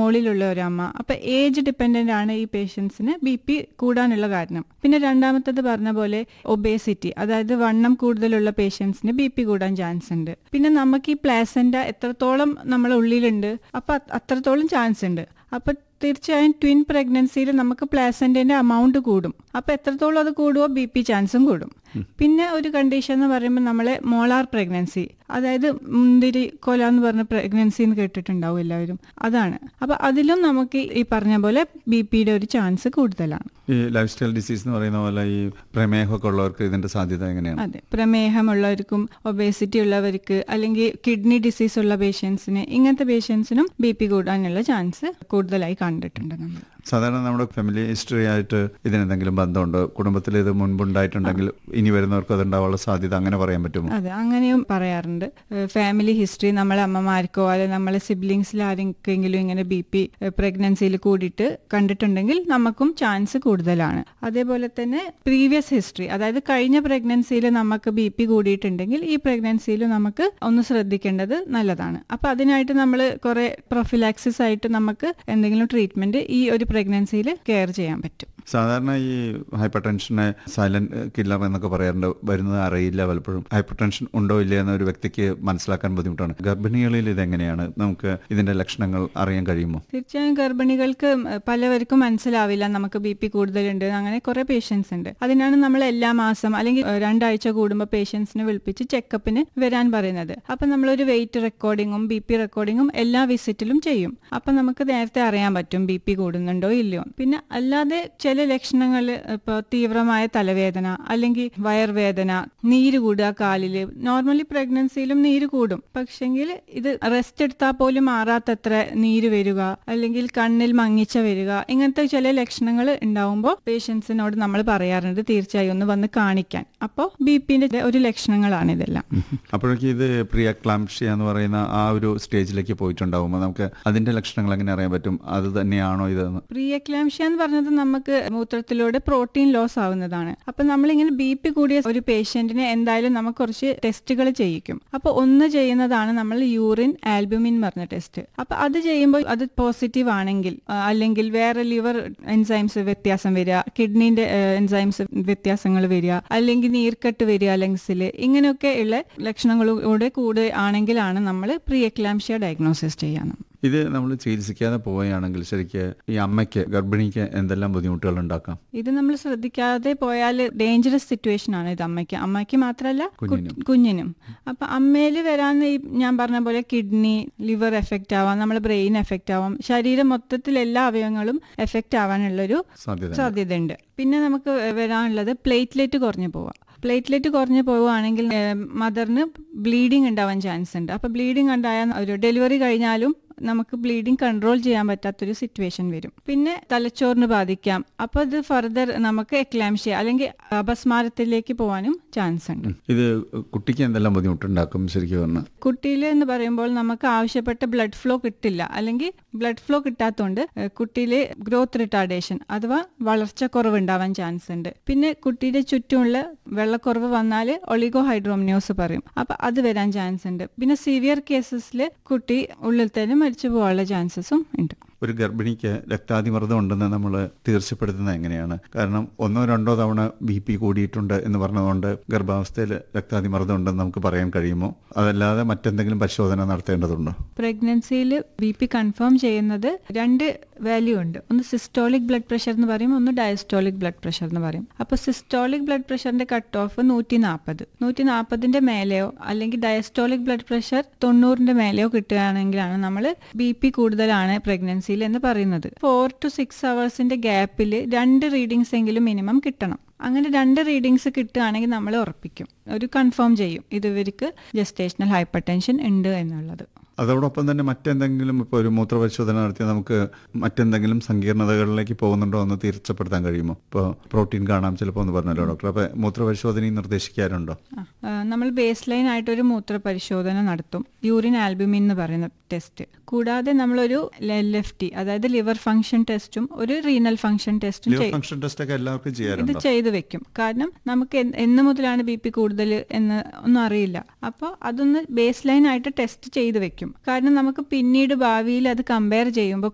മുകളിലുള്ള ഒരു അമ്മ അപ്പൊ ഏജ് ഡിപ്പെൻഡന്റ് ആണ് ഈ പേഷ്യൻസിന് ബി പി കൂടാനുള്ള കാരണം പിന്നെ രണ്ടാമത്തത് പറഞ്ഞ പോലെ ഒബേസിറ്റി അതായത് വണ്ണം കൂടുതലുള്ള പേഷ്യൻസിന് ബി പി കൂടാൻ ചാൻസ് ഉണ്ട് പിന്നെ നമുക്ക് ഈ പ്ലാസൻഡ എത്രത്തോളം നമ്മളെ ഉള്ളിലുണ്ട് അപ്പൊ അത് അത്രത്തോളം ചാൻസ് ഉണ്ട് അപ്പൊ തീർച്ചയായും ട്വിൻ പ്രഗ്നൻസിയിൽ നമുക്ക് പ്ലാസന്റിന്റെ എമൗണ്ട് കൂടും അപ്പൊ എത്രത്തോളം അത് കൂടുമോ ബി പി ചാൻസും കൂടും പിന്നെ ഒരു കണ്ടീഷൻ എന്ന് പറയുമ്പോൾ നമ്മളെ മോളാർ പ്രഗ്നൻസി അതായത് മുന്തിരി കൊല എന്ന് പറഞ്ഞ പ്രഗ്നൻസി എന്ന് കേട്ടിട്ടുണ്ടാവും എല്ലാവരും അതാണ് അപ്പൊ അതിലും നമുക്ക് ഈ പറഞ്ഞ പോലെ ബി പിയുടെ ഒരു ചാൻസ് കൂടുതലാണ് ഈ ലൈഫ് സ്റ്റൈൽ ഡിസീസ് എന്ന് പറയുന്ന പോലെ ഈ പ്രമേഹമൊക്കെ ഉള്ളവർക്ക് ഇതിന്റെ സാധ്യത എങ്ങനെയാണ് അതെ പ്രമേഹമുള്ളവർക്കും ഒബേസിറ്റി ഉള്ളവർക്ക് അല്ലെങ്കിൽ കിഡ്നി ഡിസീസ് ഉള്ള പേഷ്യൻസിന് ഇങ്ങനത്തെ പേഷ്യൻസിനും ബി പി കൂടാനുള്ള ചാൻസ് കൂടുതലായി കണ്ടിട്ടുണ്ട് നമ്മൾ സാധാരണ നമ്മുടെ ഫാമിലി ഹിസ്റ്ററി ആയിട്ട് ഇതിനെന്തെങ്കിലും ബന്ധമുണ്ടോ കുടുംബത്തിൽ ഇത് മുൻപുണ്ടായിട്ടുണ്ടെങ്കിൽ ഇനി വരുന്നവർക്ക് അത് ഉണ്ടാവാനുള്ള സാധ്യത അങ്ങനെ പറയാൻ പറ്റുമോ അതെ അങ്ങനെയും പറയാറുണ്ട് ഫാമിലി ഹിസ്റ്ററി നമ്മളെ അമ്മമാർക്കോ അല്ലെങ്കിൽ നമ്മളെ സിബ്ലിങ്സിൽ ആരെങ്കിലും ഇങ്ങനെ ബി പി പ്രഗ്നൻസിയിൽ കൂടിയിട്ട് കണ്ടിട്ടുണ്ടെങ്കിൽ നമുക്കും ചാൻസ് കൂടുതലാണ് അതേപോലെ തന്നെ പ്രീവിയസ് ഹിസ്റ്ററി അതായത് കഴിഞ്ഞ പ്രഗ്നൻസിയിൽ നമുക്ക് ബി പി കൂടിയിട്ടുണ്ടെങ്കിൽ ഈ പ്രഗ്നൻസിയിൽ നമുക്ക് ഒന്ന് ശ്രദ്ധിക്കേണ്ടത് നല്ലതാണ് അപ്പൊ അതിനായിട്ട് നമ്മൾ കുറെ പ്രൊഫിലാക്സിസ് ആയിട്ട് നമുക്ക് എന്തെങ്കിലും ട്രീറ്റ്മെന്റ് ഈ ഒരു പ്രഗ്നൻസിയിൽ കെയർ ചെയ്യാൻ പറ്റും സാധാരണ ഈ ഹൈപ്പർ ടെൻഷനെ സൈലന്റ് കില്ലർ എന്നൊക്കെ പറയാറുണ്ട് വരുന്നത് അറിയില്ല പലപ്പോഴും ഹൈപ്പർ ടെൻഷൻ ഉണ്ടോ ഇല്ലയോ എന്ന ഒരു വ്യക്തിക്ക് മനസ്സിലാക്കാൻ ബുദ്ധിമുട്ടാണ് ഗർഭിണികളിൽ ഇതെങ്ങനെയാണ് നമുക്ക് ഇതിന്റെ ലക്ഷണങ്ങൾ അറിയാൻ കഴിയുമോ തീർച്ചയായും ഗർഭിണികൾക്ക് പലവർക്കും മനസ്സിലാവില്ല നമുക്ക് ബി പി കൂടുതലുണ്ട് അങ്ങനെ കുറെ പേഷ്യൻസ് ഉണ്ട് അതിനാണ് നമ്മൾ എല്ലാ മാസം അല്ലെങ്കിൽ ഏഹ്, രണ്ടാഴ്ച കൂടുമ്പോൾ പേഷ്യൻസിനെ വിളിപ്പിച്ച് ചെക്കപ്പിന് വരാൻ പറയുന്നത് അപ്പൊ നമ്മളൊരു വെയിറ്റ് റെക്കോർഡിങ്ങും ബി പി റെക്കോർഡിങ്ങും എല്ലാ വിസിറ്റിലും ചെയ്യും അപ്പൊ നമുക്ക് നേരത്തെ അറിയാൻ പറ്റും ബി പി കൂടുന്നുണ്ടോ ഇല്ലയോ പിന്നെ അല്ലാതെ ചില ലക്ഷണങ്ങൾ ഇപ്പോൾ തീവ്രമായ തലവേദന അല്ലെങ്കിൽ വയർവേദന നീര് കൂടുക കാലില് നോർമലി പ്രഗ്നൻസിയിലും നീര് കൂടും പക്ഷെങ്കിൽ ഇത് റെസ്റ്റ് എടുത്താൽ പോലും മാറാത്തത്ര നീര് വരിക അല്ലെങ്കിൽ കണ്ണിൽ മങ്ങിച്ച വരിക ഇങ്ങനത്തെ ചില ലക്ഷണങ്ങൾ ഉണ്ടാവുമ്പോൾ പേഷ്യൻസിനോട് നമ്മൾ പറയാറുണ്ട് തീർച്ചയായും ഒന്ന് വന്ന് കാണിക്കാൻ അപ്പോൾ ബി പിന്റെ ഒരു ലക്ഷണങ്ങളാണ് ഇതെല്ലാം അപ്പോഴേക്കും ഇത് പ്രിയ ക്ലാംഷ്യ എന്ന് പറയുന്ന ആ ഒരു സ്റ്റേജിലേക്ക് പോയിട്ടുണ്ടാവുമ്പോൾ നമുക്ക് അതിന്റെ ലക്ഷണങ്ങൾ എങ്ങനെ അറിയാൻ പറ്റും അത് തന്നെയാണോ ഇതെന്ന് പ്രീ എക്ലാംഷ്യ എന്ന് പറഞ്ഞത് നമുക്ക് മൂത്രത്തിലൂടെ പ്രോട്ടീൻ ലോസ് ആവുന്നതാണ് അപ്പൊ നമ്മളിങ്ങനെ ബി പി കൂടിയ ഒരു പേഷ്യന്റിനെ എന്തായാലും നമുക്ക് കുറച്ച് ടെസ്റ്റുകൾ ചെയ്യിക്കും അപ്പൊ ഒന്ന് ചെയ്യുന്നതാണ് നമ്മൾ യൂറിൻ ആൽബുമിൻ പറഞ്ഞ ടെസ്റ്റ് അപ്പൊ അത് ചെയ്യുമ്പോൾ അത് പോസിറ്റീവ് ആണെങ്കിൽ ആ, അല്ലെങ്കിൽ വേറെ ലിവർ എൻസൈംസ് വ്യത്യാസം വരിക കിഡ്നീന്റെ എൻസൈംസ് വ്യത്യാസങ്ങൾ വരിക അല്ലെങ്കിൽ നീർക്കെട്ട് വരിക ലങ്സിൽ ഇങ്ങനെയൊക്കെ ഉള്ള ലക്ഷണങ്ങളോടെ കൂടെ ആണെങ്കിലാണ് നമ്മൾ പ്രീ എക്ലാംഷ്യ ഡയഗ്നോസിസ് ചെയ്യാൻ ഇത് നമ്മൾ ചികിത്സിക്കാതെ പോവുകയാണെങ്കിൽ ശരിക്ക് ഈ അമ്മയ്ക്ക് ഗർഭിണിക്ക് എന്തെല്ലാം ബുദ്ധിമുട്ടുകൾ ഉണ്ടാക്കാം ഇത് നമ്മൾ ശ്രദ്ധിക്കാതെ പോയാൽ ഡേഞ്ചറസ് സിറ്റുവേഷൻ ആണ് ഇത് അമ്മയ്ക്ക് അമ്മയ്ക്ക് മാത്രമല്ല കു- കുഞ്ഞിനും. കുഞ്ഞിനും അപ്പൊ അമ്മയിൽ വരാൻ ഈ ഞാൻ പറഞ്ഞ പോലെ കിഡ്നി ലിവർ എഫക്റ്റ് ആവാം നമ്മളെ ബ്രെയിൻ എഫക്റ്റ് ആവാം ശരീരം മൊത്തത്തിൽ എല്ലാ അവയവങ്ങളും എഫക്റ്റ് ആവാനുള്ളൊരു സാധ്യത സാധ്യതയുണ്ട് പിന്നെ നമുക്ക് വരാനുള്ളത് പ്ലേറ്റ്ലെറ്റ് കുറഞ്ഞു പോവാം പ്ലേറ്റ്ലെറ്റ് കുറഞ്ഞു പോവുകയാണെങ്കിൽ മദറിന് ബ്ലീഡിങ് ഉണ്ടാവാൻ ചാൻസ് ഉണ്ട് അപ്പൊ ബ്ലീഡിങ് ഉണ്ടായാൽ ഒരു ഡെലിവറി കഴിഞ്ഞാലും നമുക്ക് ബ്ലീഡിങ് കൺട്രോൾ ചെയ്യാൻ പറ്റാത്തൊരു സിറ്റുവേഷൻ വരും പിന്നെ തലച്ചോറിന് ബാധിക്കാം അപ്പൊ ഇത് ഫർദർ നമുക്ക് എക്ലാംഷ്യ അല്ലെങ്കിൽ അപസ്മാരത്തിലേക്ക് പോകാനും ചാൻസ് ഉണ്ട് ഇത് കുട്ടിക്ക് എന്തെല്ലാം ബുദ്ധിമുട്ടുണ്ടാക്കും ശരിക്കും പറഞ്ഞാൽ കുട്ടിയിൽ എന്ന് പറയുമ്പോൾ നമുക്ക് ആവശ്യപ്പെട്ട ബ്ലഡ് ഫ്ലോ കിട്ടില്ല അല്ലെങ്കിൽ ബ്ലഡ് ഫ്ലോ കിട്ടാത്തതുകൊണ്ട് കുട്ടിയിൽ ഗ്രോത്ത് റിട്ടാർഡേഷൻ അഥവാ വളർച്ച കുറവ് ഉണ്ടാവാൻ ചാൻസ് ഉണ്ട് പിന്നെ കുട്ടിയുടെ ചുറ്റുമുള്ള വെള്ളക്കുറവ് വന്നാൽ ഒളിഗോ ഹൈഡ്രോമിനോസ് പറയും അപ്പൊ അത് വരാൻ ചാൻസ് ഉണ്ട് പിന്നെ സിവിയർ കേസസിൽ കുട്ടി ഉള്ളിൽ തന്നെ മരിച്ചു പോകാനുള്ള ചാൻസസും ഉണ്ട് ഒരു ഗർഭിണിക്ക് രക്താതിമർദ്ദം ഉണ്ടെന്ന് നമ്മൾ തീർച്ചപ്പെടുത്തുന്നത് എങ്ങനെയാണ് കാരണം ഒന്നോ രണ്ടോ തവണ ബി പി കൂടിയിട്ടുണ്ട് എന്ന് പറഞ്ഞതുകൊണ്ട് ഗർഭാവസ്ഥയിൽ രക്താതിമർദ്ദം ഉണ്ടെന്ന് നമുക്ക് പറയാൻ കഴിയുമോ അതല്ലാതെ മറ്റെന്തെങ്കിലും പരിശോധന നടത്തേണ്ടതുണ്ടോ പ്രഗ്നൻസിയിൽ ബി പി കൺഫേം ചെയ്യുന്നത് രണ്ട് വാല്യൂ ഉണ്ട് ഒന്ന് സിസ്റ്റോളിക് ബ്ലഡ് പ്രഷർ എന്ന് പറയും ഒന്ന് ഡയസ്റ്റോളിക് ബ്ലഡ് പ്രഷർ എന്ന് പറയും അപ്പൊ സിസ്റ്റോളിക് ബ്ലഡ് പ്രഷറിന്റെ കട്ട് ഓഫ് നൂറ്റി നാൽപ്പത് നൂറ്റി നാൽപ്പതിന്റെ മേലെയോ അല്ലെങ്കിൽ ഡയസ്റ്റോളിക് ബ്ലഡ് പ്രഷർ തൊണ്ണൂറിന്റെ മേലെയോ കിട്ടുകയാണെങ്കിലാണ് നമ്മൾ ബി പി കൂടുതലാണ് പ്രഗ്നൻസിയിൽ എന്ന് പറയുന്നത് ഫോർ ടു സിക്സ് അവേഴ്സിന്റെ ഗ്യാപ്പിൽ രണ്ട് റീഡിങ്സ് എങ്കിലും മിനിമം കിട്ടണം അങ്ങനെ രണ്ട് റീഡിങ്സ് കിട്ടുകയാണെങ്കിൽ നമ്മൾ ഉറപ്പിക്കും ഒരു കൺഫേം ചെയ്യും ഇത് ഇവർക്ക് ജസ്റ്റേഷണൽ ഹൈപ്പർ ടെൻഷൻ ഉണ്ട് എന്നുള്ളത് അതോടൊപ്പം തന്നെ മറ്റെന്തെങ്കിലും ഇപ്പോൾ ഒരു മൂത്രപരിശോധന നടത്തി നമുക്ക് മറ്റെന്തെങ്കിലും സങ്കീർണതകളിലേക്ക് പോകുന്നുണ്ടോ എന്ന് തീർച്ചപ്പെടുത്താൻ കഴിയുമോ ഇപ്പോൾ പ്രോട്ടീൻ കാണാം ചിലപ്പോൾ എന്ന് പറഞ്ഞല്ലോ ഡോക്ടർ അപ്പോൾ മൂത്രപരിശോധനയും നിർദ്ദേശിക്കാറുണ്ടോ ആ, നമ്മൾ ബേസ് ലൈൻ ആയിട്ട് ഒരു മൂത്ര പരിശോധന നടത്തും യൂറിൻ ആൽബുമിൻ എന്ന് പറയുന്ന ടെസ്റ്റ് കൂടാതെ നമ്മളൊരു എൽ എഫ് ടി അതായത് ലിവർ ഫംഗ്ഷൻ ടെസ്റ്റും ഒരു റീനൽ ഫംഗ്ഷൻ ടെസ്റ്റും ലിവർ ചെയ്യും ഫംഗ്ഷൻ ടെസ്റ്റ് ഒക്കെ എല്ലാവർക്കും ഇത് ചെയ്യാറുണ്ടോ ചെയ്തു വെക്കും കാരണം നമുക്ക് എന്ന് എന്ന് മുതലാണ് ബി പി കൂടുതൽ എന്ന് ഒന്നും അറിയില്ല അപ്പോൾ അതൊന്ന് ബേസ് ലൈൻ ആയിട്ട് ടെസ്റ്റ് ചെയ്ത് വെക്കും കാരണം നമുക്ക് പിന്നീട് ഭാവിയിൽ അത് കമ്പയർ ചെയ്യുമ്പോൾ